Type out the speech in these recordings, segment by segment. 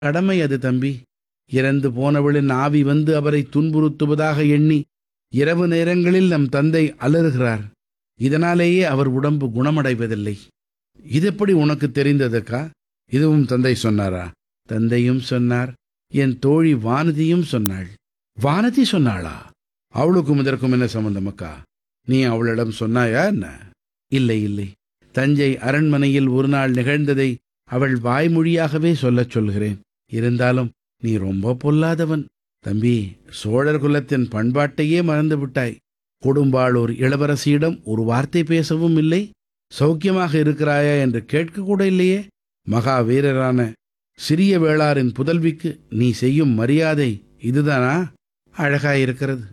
கடமை அது தம்பி இறந்து போனவளின் ஆவி வந்து அவரை துன்புறுத்துவதாக எண்ணி இரவு நேரங்களில் நம் தந்தை அலறுகிறார் இதனாலேயே அவர் உடம்பு குணமடைவதில்லை இதெப்படி உனக்கு தெரிந்ததுக்கா இதுவும் தந்தை சொன்னாரா தந்தையும் சொன்னார் என் தோழி வானதியும் சொன்னாள் வானதி சொன்னாளா அவளுக்கும் இதற்கும் என்ன சம்பந்தம் அக்கா நீ அவளிடம் சொன்னாயா என்ன இல்லை இல்லை தஞ்சை அரண்மனையில் ஒரு நாள் நிகழ்ந்ததை அவள் வாய்மொழியாகவே சொல்லச் சொல்கிறேன் இருந்தாலும் நீ ரொம்ப பொல்லாதவன் தம்பி சோழர் குலத்தின் பண்பாட்டையே மறந்து விட்டாய் கொடும்பாளூர் இளவரசியிடம் ஒரு வார்த்தை பேசவும் இல்லை சௌக்கியமாக இருக்கிறாயா என்று கேட்க கூட இல்லையே மகா வீரரான சிறிய வேளாரின் புதல்விக்கு நீ செய்யும் மரியாதை இதுதானா அழகாயிருக்கிறது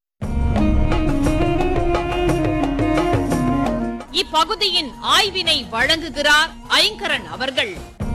இப்பகுதியின் ஆய்வினை வழங்குகிறார் ஐங்கரன் அவர்கள்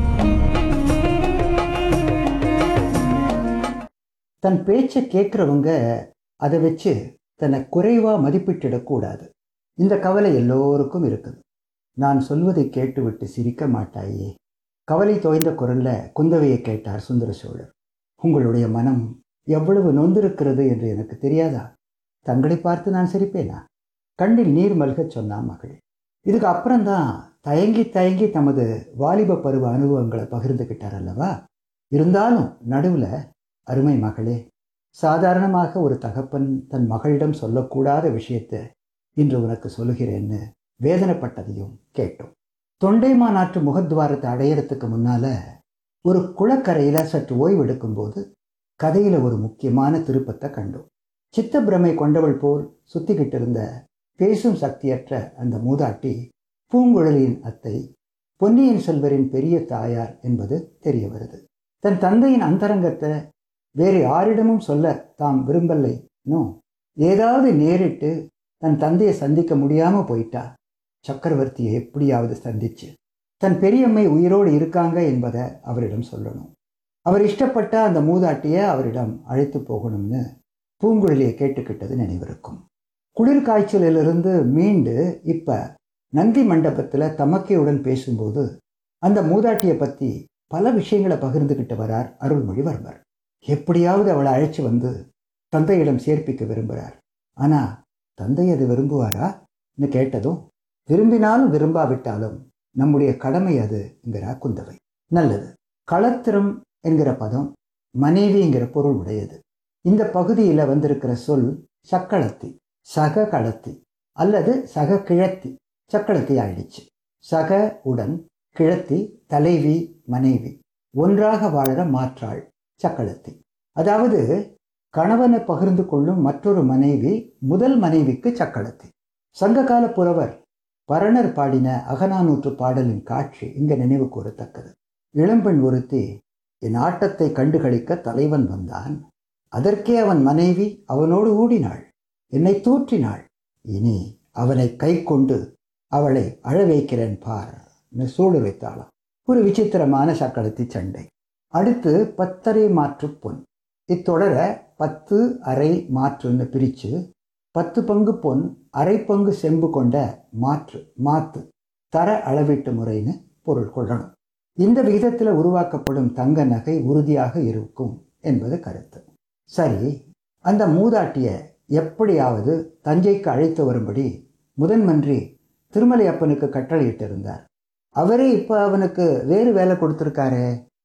தன் பேச்சை கேட்குறவங்க அதை வச்சு தன்னை குறைவாக மதிப்பிட்டிடக்கூடாது இந்த கவலை எல்லோருக்கும் இருக்குது நான் சொல்வதை கேட்டுவிட்டு சிரிக்க மாட்டாயே கவலை தோய்ந்த குரல்ல குந்தவையை கேட்டார் சுந்தர சோழர் உங்களுடைய மனம் எவ்வளவு நொந்திருக்கிறது என்று எனக்கு தெரியாதா தங்களை பார்த்து நான் சிரிப்பேனா கண்ணில் நீர் மல்கச் சொன்னா மகள் இதுக்கு அப்புறம்தான் தயங்கி தயங்கி தமது வாலிப பருவ அனுபவங்களை பகிர்ந்துக்கிட்டார் அல்லவா இருந்தாலும் நடுவில் அருமை மகளே சாதாரணமாக ஒரு தகப்பன் தன் மகளிடம் சொல்லக்கூடாத விஷயத்தை இன்று உனக்கு சொல்லுகிறேன்னு வேதனைப்பட்டதையும் கேட்டோம் தொண்டைமா நாட்டு முகத்வாரத்தை அடையறதுக்கு முன்னால ஒரு குளக்கரையில சற்று ஓய்வெடுக்கும்போது கதையில ஒரு முக்கியமான திருப்பத்தை கண்டோம் சித்தப்பிரமை கொண்டவள் போல் சுத்திக்கிட்டு இருந்த பேசும் சக்தியற்ற அந்த மூதாட்டி பூங்குழலியின் அத்தை பொன்னியின் செல்வரின் பெரிய தாயார் என்பது தெரிய வருது தன் தந்தையின் அந்தரங்கத்தை வேறு யாரிடமும் சொல்ல தாம் விரும்பலை நோ ஏதாவது நேரிட்டு தன் தந்தையை சந்திக்க முடியாம போயிட்டா சக்கரவர்த்தியை எப்படியாவது சந்திச்சு தன் பெரியம்மை உயிரோடு இருக்காங்க என்பதை அவரிடம் சொல்லணும் அவர் இஷ்டப்பட்ட அந்த மூதாட்டியை அவரிடம் அழைத்து போகணும்னு பூங்குழலியை கேட்டுக்கிட்டது நினைவிருக்கும் குளிர் காய்ச்சலிலிருந்து மீண்டு இப்ப நந்தி மண்டபத்தில் தமக்கையுடன் பேசும்போது அந்த மூதாட்டியை பத்தி பல விஷயங்களை பகிர்ந்துகிட்டு வரார் அருள்மொழிவர்மர் எப்படியாவது அவளை அழைச்சி வந்து தந்தையிடம் சேர்ப்பிக்க விரும்புகிறார் ஆனா தந்தை அது விரும்புவாரான்னு கேட்டதும் விரும்பினாலும் விரும்பாவிட்டாலும் நம்முடைய கடமை அது என்கிறா குந்தவை நல்லது களத்திரம் என்கிற பதம் மனைவிங்கிற பொருள் உடையது இந்த பகுதியில் வந்திருக்கிற சொல் சக்களத்தி சக களத்தி அல்லது சக கிழத்தி சக்களத்தி ஆயிடுச்சு சக உடன் கிழத்தி தலைவி மனைவி ஒன்றாக வாழற மாற்றாள் சக்களத்தி அதாவது கணவனை பகிர்ந்து கொள்ளும் மற்றொரு மனைவி முதல் மனைவிக்கு சக்களத்தி சங்ககால புலவர் பரணர் பாடின அகநானூற்று பாடலின் காட்சி இங்க நினைவு கூறத்தக்கது இளம்பெண் ஒருத்தி என் ஆட்டத்தை கண்டுகளிக்க தலைவன் வந்தான் அதற்கே அவன் மனைவி அவனோடு ஊடினாள் என்னை தூற்றினாள் இனி அவனை கை கொண்டு அவளை அழ வைக்கிறேன் பார் சூடுரைத்தாளாம் ஒரு விசித்திரமான சக்களத்தி சண்டை அடுத்து பத்தரை மாற்று பொன் இத்தொடர பத்து அரை மாற்றுன்னு பிரித்து பத்து பங்கு பொன் அரை பங்கு செம்பு கொண்ட மாற்று மாத்து தர அளவீட்டு முறைன்னு பொருள் கொள்ளணும் இந்த விகிதத்தில் உருவாக்கப்படும் தங்க நகை உறுதியாக இருக்கும் என்பது கருத்து சரி அந்த மூதாட்டிய எப்படியாவது தஞ்சைக்கு அழைத்து வரும்படி முதன்மன்றி திருமலை அப்பனுக்கு கட்டளையிட்டிருந்தார் அவரே இப்போ அவனுக்கு வேறு வேலை கொடுத்துருக்காரே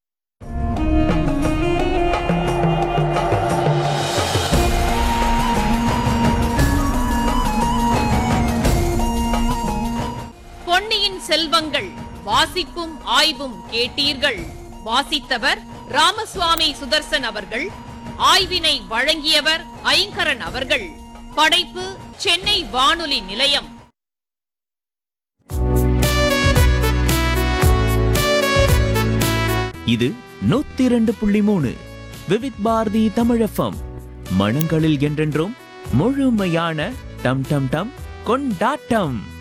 பொன்னியின் செல்வங்கள் வாசிப்பும் ஆய்வும் கேட்டீர்கள் வாசித்தவர் ராமசுவாமி சுதர்சன் அவர்கள் ஆய்வினை வழங்கியவர் ஐங்கரன் அவர்கள் படைப்பு சென்னை வானொலி நிலையம் இது நூத்தி இரண்டு புள்ளி மூணு விவித் பாரதி தமிழஃபம் மனங்களில் என்றென்றும் முழுமையான டம் டம் டம் கொண்டாட்டம்